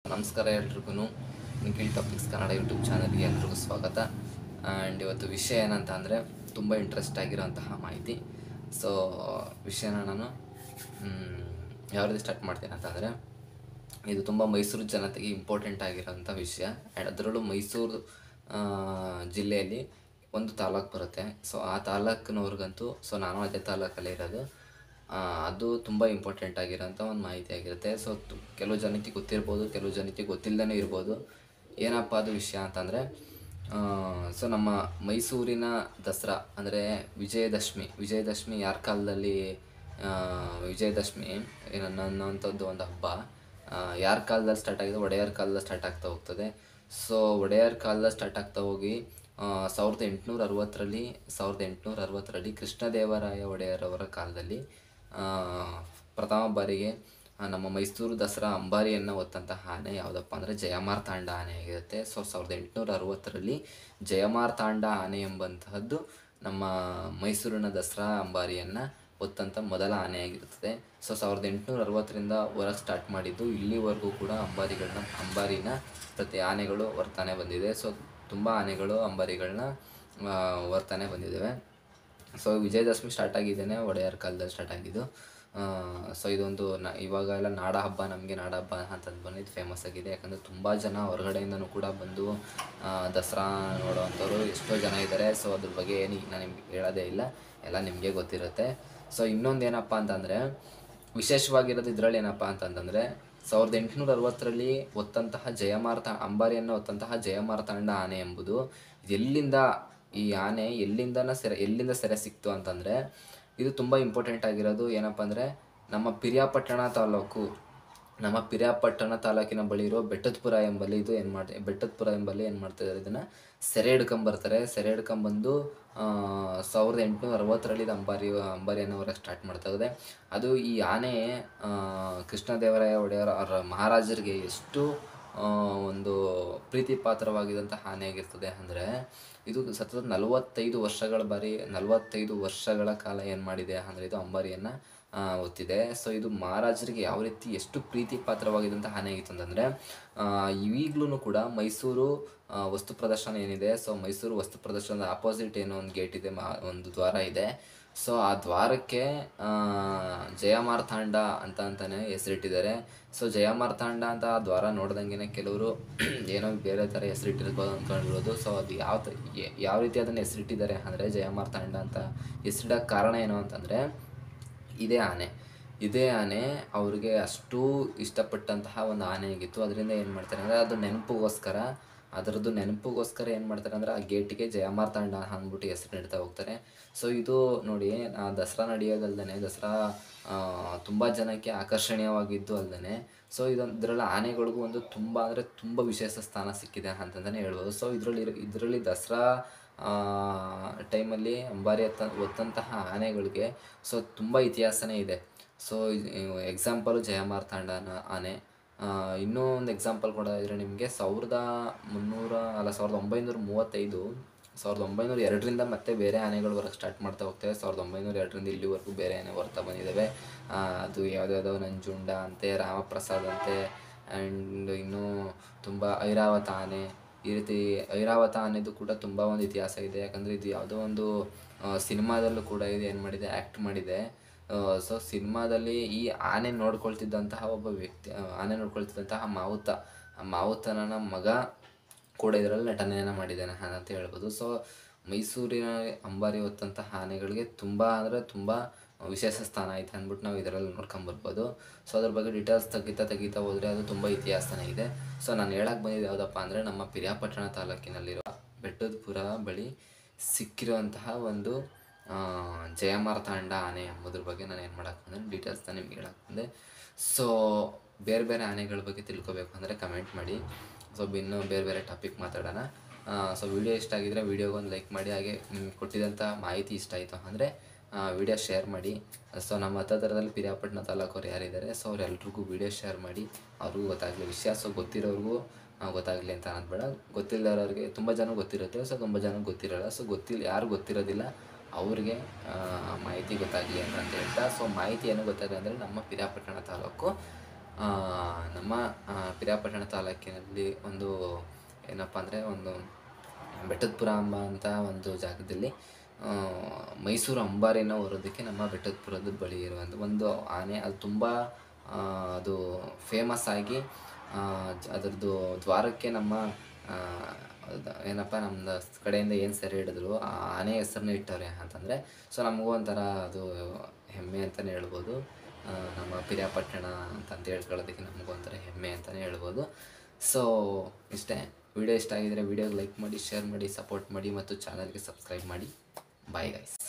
ನಮಸ್ಕಾರ ಎಲ್ರಿಗೂ Nikhil topics Kannada YouTube ಚಾನಲ್ಗೆ ಎಲ್ರಿಗೂ ಸ್ವಾಗತ ಆ್ಯಂಡ್ ಇವತ್ತು ವಿಷಯ ಏನಂತ ಅಂದರೆ ತುಂಬ ಇಂಟ್ರೆಸ್ಟ್ ಆಗಿರೋಂತಹ ಮಾಹಿತಿ ಸೊ ವಿಷಯನ ನಾನು ಮ್, ಯಾವ ರೀತಿ ಸ್ಟಾರ್ಟ್ ಮಾಡ್ತೀನಿ ಅಂತಂದರೆ ಇದು ತುಂಬ ಮೈಸೂರು ಜನತೆಗೆ ಇಂಪಾರ್ಟೆಂಟ್ ಆಗಿರೋಂಥ ವಿಷಯ ಆ್ಯಂಡ್ ಅದರಲ್ಲೂ ಮೈಸೂರು ಆ, ಜಿಲ್ಲೆಯಲ್ಲಿ ಒಂದು ತಾಲೂಕು ಬರುತ್ತೆ ಸೊ ಆ ತಾಲೂಕಿನವ್ರಿಗಂತೂ ಸೊ ನಾನು ಅದೇ ತಾಲೂಕಲ್ಲೇ ಇರೋದು ಆ, ಅದು ತುಂಬ ಇಂಪಾರ್ಟೆಂಟ್ ಆಗಿರೋಂಥ ಒಂದು ಮಾಹಿತಿ ಆಗಿರುತ್ತೆ ಸೊ ಕೆಲವು ಜನಕ್ಕೆ ಗೊತ್ತಿರ್ಬೋದು ಕೆಲವು ಜನಕ್ಕೆ ಗೊತ್ತಿಲ್ಲದೇ ಇರ್ಬೋದು ಏನಪ್ಪ ಅದು ವಿಷಯ ಅಂತಂದರೆ ಸೊ ನಮ್ಮ ಮೈಸೂರಿನ ದಸರಾ ಅಂದರೆ ವಿಜಯದಶಮಿ ವಿಜಯದಶಮಿ ಯಾರ ಕಾಲದಲ್ಲಿ ಆ, ವಿಜಯದಶಮಿ ಏನನ್ನ ಅನ್ನೋಂಥದ್ದು ಒಂದು ಹಬ್ಬ ಯಾರ ಕಾಲದಲ್ಲಿ ಸ್ಟಾರ್ಟ್ ಆಗಿದೆ ಒಡೆಯರ್ ಕಾಲದಲ್ಲಿ ಸ್ಟಾರ್ಟ್ ಆಗ್ತಾ ಹೋಗ್ತದೆ ಸೊ ಒಡೆಯರ್ ಕಾಲದಲ್ಲಿ ಸ್ಟಾರ್ಟ್ ಆಗ್ತಾ ಹೋಗಿ ಆ, ಸಾವಿರದ ಎಂಟುನೂರ ಅರವತ್ತರಲ್ಲಿ ಸಾವಿರದ ಎಂಟುನೂರ ಅರವತ್ತರಲ್ಲಿ ಕೃಷ್ಣದೇವರಾಯ ಒಡೆಯರ್ ಅವರ ಕಾಲದಲ್ಲಿ ಆ, ಪ್ರಥಮ ಬಾರಿಗೆ ಆ, ನಮ್ಮ ಮೈಸೂರು ದಸರಾ ಅಂಬಾರಿಯನ್ನು ಹೊತ್ತಂತಹ ಆನೆ ಯಾವುದಪ್ಪ ಅಂದರೆ ಜಯಮಾರ್ತಾಂಡ ಆನೆ ಆಗಿರುತ್ತೆ ಸೊ ಸಾವಿರದ ಎಂಟುನೂರ ಅರವತ್ತರಲ್ಲಿ ಜಯಮಾರ್ತಾಂಡ ಆನೆ ಎಂಬಂತಹದ್ದು ನಮ್ಮ ಮೈಸೂರಿನ ದಸರಾ ಅಂಬಾರಿಯನ್ನು ಹೊತ್ತಂಥ ಮೊದಲ ಆನೆಯಾಗಿರುತ್ತದೆ ಸೊ ಸಾವಿರದ ಎಂಟುನೂರ ಅರವತ್ತರಿಂದ ಹೊರಗೆ ಸ್ಟಾರ್ಟ್ ಮಾಡಿದ್ದು ಇಲ್ಲಿವರೆಗೂ ಕೂಡ ಅಂಬಾರಿಗಳನ್ನ ಅಂಬಾರಿನ ಪ್ರತಿ ಆನೆಗಳು ಹೊರ್ತಾನೆ ಬಂದಿದೆ ಸೊ ತುಂಬ ಆನೆಗಳು ಅಂಬಾರಿಗಳನ್ನ ಆ, ಹೊರ್ತಾನೆ ಬಂದಿದ್ದಾವೆ ಸೊ ವಿಜಯದಶಮಿ ಸ್ಟಾರ್ಟ್ ಆಗಿದ್ದೇನೆ ಒಡೆಯರ್ ಕಾಲದಲ್ಲಿ ಸ್ಟಾರ್ಟ್ ಆಗಿದ್ದು ಸೊ ಇದೊಂದು ನ ಇವಾಗ ಎಲ್ಲ ನಾಡ ಹಬ್ಬ ನಮಗೆ ನಾಡ ಹಬ್ಬ ಅಂತಂದು ಬಂದಿದ್ದು ಫೇಮಸ್ ಆಗಿದೆ ಯಾಕಂದರೆ ತುಂಬ ಜನ ಹೊರಗಡೆಯಿಂದನೂ ಕೂಡ ಬಂದು ಆ, ದಸರಾ ನೋಡೋವಂಥವ್ರು ಎಷ್ಟೋ ಜನ ಇದ್ದಾರೆ ಸೊ ಅದ್ರ ಬಗ್ಗೆ ಏನು ಈಗ ನಾನು ನಿಮ್ಗೆ ಹೇಳೋದೇ ಇಲ್ಲ ಎಲ್ಲ ನಿಮಗೆ ಗೊತ್ತಿರುತ್ತೆ ಸೊ ಇನ್ನೊಂದು ಏನಪ್ಪ ಅಂತಂದರೆ ವಿಶೇಷವಾಗಿರೋದು ಇದರಲ್ಲಿ ಏನಪ್ಪ ಅಂತಂತಂದರೆ ಸಾವಿರದ ಎಂಟುನೂರ ಅರವತ್ತರಲ್ಲಿ ಹೊತ್ತಂತಹ ಜಯಮಾರ್ತ ಅಂಬಾರಿಯನ್ನು ಹೊತ್ತಂತಹ ಜಯಮಾರ್ತಾಂಡ ಆನೆ ಎಂಬುದು ಎಲ್ಲಿಂದ ಈ ಆನೆ ಎಲ್ಲಿಂದನ ಸೆರೆ ಎಲ್ಲಿಂದ ಸೆರೆ ಸಿಕ್ತು ಅಂತಂದರೆ ಇದು ತುಂಬ ಇಂಪಾರ್ಟೆಂಟ್ ಆಗಿರೋದು ಏನಪ್ಪ ಅಂದರೆ ನಮ್ಮ ಪಿರಿಯಾಪಟ್ಟಣ ತಾಲೂಕು ನಮ್ಮ ಪಿರಿಯಾಪಟ್ಟಣ ತಾಲೂಕಿನ ಬಳಿ ಇರೋ ಬೆಟ್ಟದಪುರ ಎಂಬಲ್ಲಿ ಇದು ಏನು ಮಾಡಿ ಬೆಟ್ಟದಪುರ ಎಂಬಲ್ಲಿ ಏನು ಮಾಡ್ತಿದ್ದಾರೆ ಇದನ್ನು ಸೆರೆ ಹಿಡ್ಕೊಂಬರ್ತಾರೆ ಸೆರೆ ಹಿಡ್ಕೊಂಬಂದು ಆ, ಸಾವಿರದ ಎಂಟುನೂರ ಅರವತ್ತರಲ್ಲಿ ಇದು ಅಂಬಾರಿ ಅಂಬಾರಿಯನ್ನು ಹೊರಗೆ ಸ್ಟಾರ್ಟ್ ಮಾಡ್ತಾ ಇದೆ ಅದು ಈ ಆನೆ ಆ, ಕೃಷ್ಣದೇವರಾಯ ಒಡೆಯರ ಅವರ ಮಹಾರಾಜರಿಗೆ ಎಷ್ಟು ಆ, ಒಂದು ಪ್ರೀತಿ ಪಾತ್ರವಾಗಿದ್ದಂತಹ ಆನೆಯಾಗಿರ್ತದೆ ಅಂದರೆ ಇದು ಸತತ ನಲವತ್ತೈದು ವರ್ಷಗಳ ಬಾರಿ ನಲವತ್ತೈದು ವರ್ಷಗಳ ಕಾಲ ಏನು ಮಾಡಿದೆ ಅಂದರೆ ಇದು ಅಂಬಾರಿಯನ್ನು ಒತ್ತಿದೆ ಸೊ ಇದು ಮಹಾರಾಜರಿಗೆ ಯಾವ ರೀತಿ ಎಷ್ಟು ಪ್ರೀತಿ ಪಾತ್ರವಾಗಿದ್ದಂಥ ಆನೆ ಆಗಿತ್ತು ಅಂತಂದರೆ ಈಗಲೂ ಕೂಡ ಮೈಸೂರು ಆ, ವಸ್ತು ಪ್ರದರ್ಶನ ಏನಿದೆ ಸೊ ಮೈಸೂರು ವಸ್ತು ಪ್ರದರ್ಶನದ ಆಪೋಸಿಟ್ ಏನೋ ಒಂದು ಗೇಟ್ ಇದೆ ಮಾ ಒಂದು ದ್ವಾರ ಇದೆ ಸೊ ಆ ದ್ವಾರಕ್ಕೆ ಆ, ಜಯಮಾರ್ತಾಂಡ ಅಂತ ಅಂತಾನೆ ಹೆಸರಿಟ್ಟಿದ್ದಾರೆ ಸೊ ಜಯಮಾರ್ತಾಂಡ ಅಂತ ಆ ದ್ವಾರ ನೋಡ್ದಂಗೆ ಕೆಲವರು ಏನೋ ಬೇರೆ ಥರ ಹೆಸರಿಟ್ಟಿರ್ಬೋದು ಅಂದ್ಕೊಂಡಿರೋದು ಸೊ ಅದು ಯಾವ ತ ಯ- ಯಾವ ರೀತಿ ಅದನ್ನು ಹೆಸರಿಟ್ಟಿದ್ದಾರೆ ಅಂದರೆ ಜಯಮಾರ್ತಾಂಡ ಅಂತ ಹೆಸರಿಡೋಕ್ಕೆ ಕಾರಣ ಏನು ಅಂತಂದರೆ ಇದೇ ಆನೆ ಇದೇ ಆನೆ ಅವ್ರಿಗೆ ಅಷ್ಟು ಇಷ್ಟಪಟ್ಟಂತಹ ಒಂದು ಆನೆ ಆಗಿತ್ತು ಅದರಿಂದ ಏನು ಮಾಡ್ತಾರೆ ಅಂದರೆ ಅದು ನೆನಪಿಗೋಸ್ಕರ ಅದರದ್ದು ನೆನಪಿಗೋಸ್ಕರ ಏನು ಮಾಡ್ತಾರೆ ಅಂದರೆ ಆ ಗೇಟಿಗೆ ಜಯಮಾರ್ತಾಂಡ ಅಂದ್ಬಿಟ್ಟು ಹೆಸರು ನೀಡ್ತಾ ಹೋಗ್ತಾರೆ ಸೊ ಇದು ನೋಡಿ ಆ ದಸರಾ ನಡೆಯೋದಲ್ದೇ ದಸರಾ ತುಂಬ ಜನಕ್ಕೆ ಆಕರ್ಷಣೀಯವಾಗಿದ್ದು ಅಲ್ಲದೆ ಸೊ ಇದೊಂದು ಇದರಲ್ಲಿ ಆನೆಗಳಿಗೂ ಒಂದು ತುಂಬ ಅಂದರೆ ತುಂಬ ವಿಶೇಷ ಸ್ಥಾನ ಸಿಕ್ಕಿದೆ ಅಂತಂದಲೇ ಹೇಳ್ಬೋದು ಸೊ ಇದರಲ್ಲಿ ಇದರಲ್ಲಿ ದಸರಾ ಟೈಮಲ್ಲಿ ಅಂಬಾರಿ ಹತ್ತ ಹೊತ್ತಂತಹ ಆನೆಗಳಿಗೆ ಸೊ ತುಂಬ ಇತಿಹಾಸನೇ ಇದೆ ಸೊ ಎಕ್ಸಾಂಪಲು ಜಯಮಾರ್ತಾಂಡ ನ- ಆನೆ ಆ, ಇನ್ನೂ ಒಂದು ಎಕ್ಸಾಂಪಲ್ ಕೊಡೋದಿದ್ರೆ ನಿಮಗೆ ಸಾವಿರದ ಮುನ್ನೂರ ಅಲ್ಲ ಸಾವಿರದ ಒಂಬೈನೂರ ಮೂವತ್ತೈದು ಸಾವಿರದ ಒಂಬೈನೂರ ಎರಡರಿಂದ ಮತ್ತೆ ಬೇರೆ ಆನೆಗಳು ಹೊರಗೆ ಸ್ಟಾರ್ಟ್ ಮಾಡ್ತಾ ಹೋಗ್ತವೆ ಸಾವಿರದ ಒಂಬೈನೂರ ಎರಡರಿಂದ ಇಲ್ಲಿವರೆಗೂ ಬೇರೆ ಆನೆ ಬರ್ತಾ ಬಂದಿದ್ದಾವೆ ಆ, ಅದು ಯಾವುದ್ಯಾವುದೋ ನಂಜುಂಡ ಅಂತೆ ರಾಮಪ್ರಸಾದ್ ಅಂತೆ ಆ್ಯಂಡ್ ಇನ್ನೂ ತುಂಬ ಐರಾವತ ಆನೆ ಈ ರೀತಿ ಐರಾವತ ಆನೆದು ಕೂಡ ತುಂಬ ಒಂದು ಇತಿಹಾಸ ಇದೆ ಯಾಕಂದರೆ ಇದು ಯಾವುದೋ ಒಂದು ಸಿನಿಮಾದಲ್ಲೂ ಕೂಡ ಇದು ಏನು ಮಾಡಿದೆ ಆ್ಯಕ್ಟ್ ಮಾಡಿದೆ ಸೊ ಸಿನಿಮಾದಲ್ಲಿ ಈ ಆನೆ ನೋಡ್ಕೊಳ್ತಿದ್ದಂತಹ ಒಬ್ಬ ವ್ಯಕ್ತಿ ಆ, ಆನೆ ನೋಡ್ಕೊಳ್ತಿದ್ದಂತಹ ಮಾವುತ ಆ ಮಾವುತನ ಮಗ ಕೂಡ ಇದರಲ್ಲಿ ನಟನೆಯನ್ನು ಮಾಡಿದ್ದಾನೆ ಅಂತ ಹೇಳ್ಬೋದು ಸೊ ಮೈಸೂರಿನ ಅಂಬಾರಿ ಹೊತ್ತಂತಹ ಆನೆಗಳಿಗೆ ತುಂಬ ಅಂದರೆ ತುಂಬ ವಿಶೇಷ ಸ್ಥಾನ ಐತೆ ಅಂದ್ಬಿಟ್ಟು ನಾವು ಇದರಲ್ಲಿ ನೋಡ್ಕೊಂಬರ್ಬೋದು ಸೊ ಅದ್ರ ಬಗ್ಗೆ ಡೀಟೇಲ್ಸ್ ತೆಗಿತಾ ತೆಗಿತಾ ಹೋದರೆ ಅದು ತುಂಬ ಇತಿಹಾಸನೇ ಇದೆ ಸೊ ನಾನು ಹೇಳಕ್ಕೆ ಬಂದಿದ್ದು ಯಾವುದಪ್ಪ ಅಂದರೆ ನಮ್ಮ ಪಿರಿಯಾಪಟ್ಟಣ ತಾಲೂಕಿನಲ್ಲಿರುವ ಬೆಟ್ಟದಪುರ ಬಳಿ ಸಿಕ್ಕಿರುವಂತಹ ಒಂದು ಆ, ಜಯಮಾರ್ತಾಂಡ ಆನೆ ಎಂಬುದ್ರ ಬಗ್ಗೆ ನಾನು ಏನು ಮಾಡಕ್ಕೆ ಬಂದೆ ಡೀಟೇಲ್ಸ್ನ ನಿಮ್ಗೆ ಹೇಳಕ್ಕೆ ಬಂದೆ ಸೊ ಬೇರೆ ಬೇರೆ ಆನೆಗಳ ಬಗ್ಗೆ ತಿಳ್ಕೊಬೇಕು ಅಂದರೆ ಕಮೆಂಟ್ ಮಾಡಿ ಸೊ ಇನ್ನೂ ಬೇರೆ ಬೇರೆ ಟಾಪಿಕ್ ಮಾತಾಡೋಣ ಸೊ ವಿಡಿಯೋ ಇಷ್ಟ ಆಗಿದ್ರೆ ವಿಡಿಯೋಗೆ ಒಂದು ಲೈಕ್ ಮಾಡಿ ಹಾಗೆ ನಿಮ್ಗೆ ಕೊಟ್ಟಿದ್ದಂಥ ಮಾಹಿತಿ ಇಷ್ಟ ಆಯಿತು ಅಂದರೆ ವಿಡಿಯೋ ಶೇರ್ ಮಾಡಿ ಸೊ ನಮ್ಮ ಹತ್ತಿರದಲ್ಲಿ ಪಿರಿಯಾಪಟ್ಟಣ ತಾಲೂಕವ್ರು ಯಾರಿದ್ದಾರೆ ಸೊ ಅವರೆಲ್ರಿಗೂ ವಿಡಿಯೋ ಶೇರ್ ಮಾಡಿ ಅವ್ರಿಗೂ ಗೊತ್ತಾಗಲಿ ವಿಷಯ ಸೊ ಗೊತ್ತಿರೋರ್ಗೂ ಗೊತ್ತಾಗಲಿ ಅಂತ ಅನ್ನೋದು ಬೇಡ ಗೊತ್ತಿಲ್ಲದವ್ರಿಗೆ ತುಂಬ ಜನ ಗೊತ್ತಿರುತ್ತೆ ಸೊ ತುಂಬ ಜನ ಗೊತ್ತಿರಲ್ಲ ಸೊ ಗೊತ್ತಿಲ್ಲ ಯಾರು ಗೊತ್ತಿರೋದಿಲ್ಲ ಅವ್ರಿಗೆ ಆ, ಮಾಹಿತಿ ಗೊತ್ತಾಗಲಿ ಅಂತ ಅಂತ ಹೇಳ್ತಾ ಸೊ ಮಾಹಿತಿ ಏನು ಗೊತ್ತಾಗಲಿ ಅಂದರೆ ನಮ್ಮ ಪಿರಿಯಾಪಟ್ಟಣ ತಾಲೂಕು ಆ, ನಮ್ಮ ಆ, ಪಿರಿಯಾಪಟ್ಟಣ ತಾಲೂಕಿನಲ್ಲಿ ಒಂದು ಏನಪ್ಪ ಅಂದರೆ ಒಂದು ಬೆಟ್ಟದಪುರ ಎಂಬ ಅಂತ ಒಂದು ಜಾಗದಲ್ಲಿ ಆ, ಮೈಸೂರು ಅಂಬಾರಿನ ಹೊರೋದಕ್ಕೆ ನಮ್ಮ ಬೆಟ್ಟದಪುರದ ಬಳಿ ಇರುವಂಥ ಒಂದು ಆನೆ ಅದು ತುಂಬ ಆ, ಅದು ಫೇಮಸ್ ಆಗಿ ಆ, ಜ- ಅದರದ್ದು ದ್ವಾರಕ್ಕೆ ನಮ್ಮ ಆ, ಅದ್- ಏನಪ್ಪ ನಮ್ಮ ಕಡೆಯಿಂದ ಏನು ಸೆರೆ ಹಿಡಿದ್ರು ಆ ಆನೆ ಹೆಸರನ್ನ ಇಟ್ಟವ್ರೆ ಅಂತಂದರೆ ಸೊ ನಮಗೂ ಒಂಥರ ಅದು ಹೆಮ್ಮೆ ಅಂತಲೇ ಹೇಳ್ಬೋದು ಆ, ನಮ್ಮ ಪಿರಿಯಾಪಟ್ಟಣ ಅಂತ ಹೇಳ್ಕೊಳ್ಳೋದಕ್ಕೆ ನಮಗೂ ಒಂಥರ ಹೆಮ್ಮೆ ಅಂತಲೇ ಹೇಳ್ಬೋದು ಸೊ ಇಷ್ಟೇ ವಿಡಿಯೋ ಇಷ್ಟ ಆಗಿದರೆ ವಿಡಿಯೋಗೆ ಲೈಕ್ ಮಾಡಿ ಶೇರ್ ಮಾಡಿ ಸಪೋರ್ಟ್ ಮಾಡಿ ಮತ್ತು ಚಾನಲ್ಗೆ ಸಬ್ಸ್ಕ್ರೈಬ್ ಮಾಡಿ ಬಾಯ್ ಗೈಸ್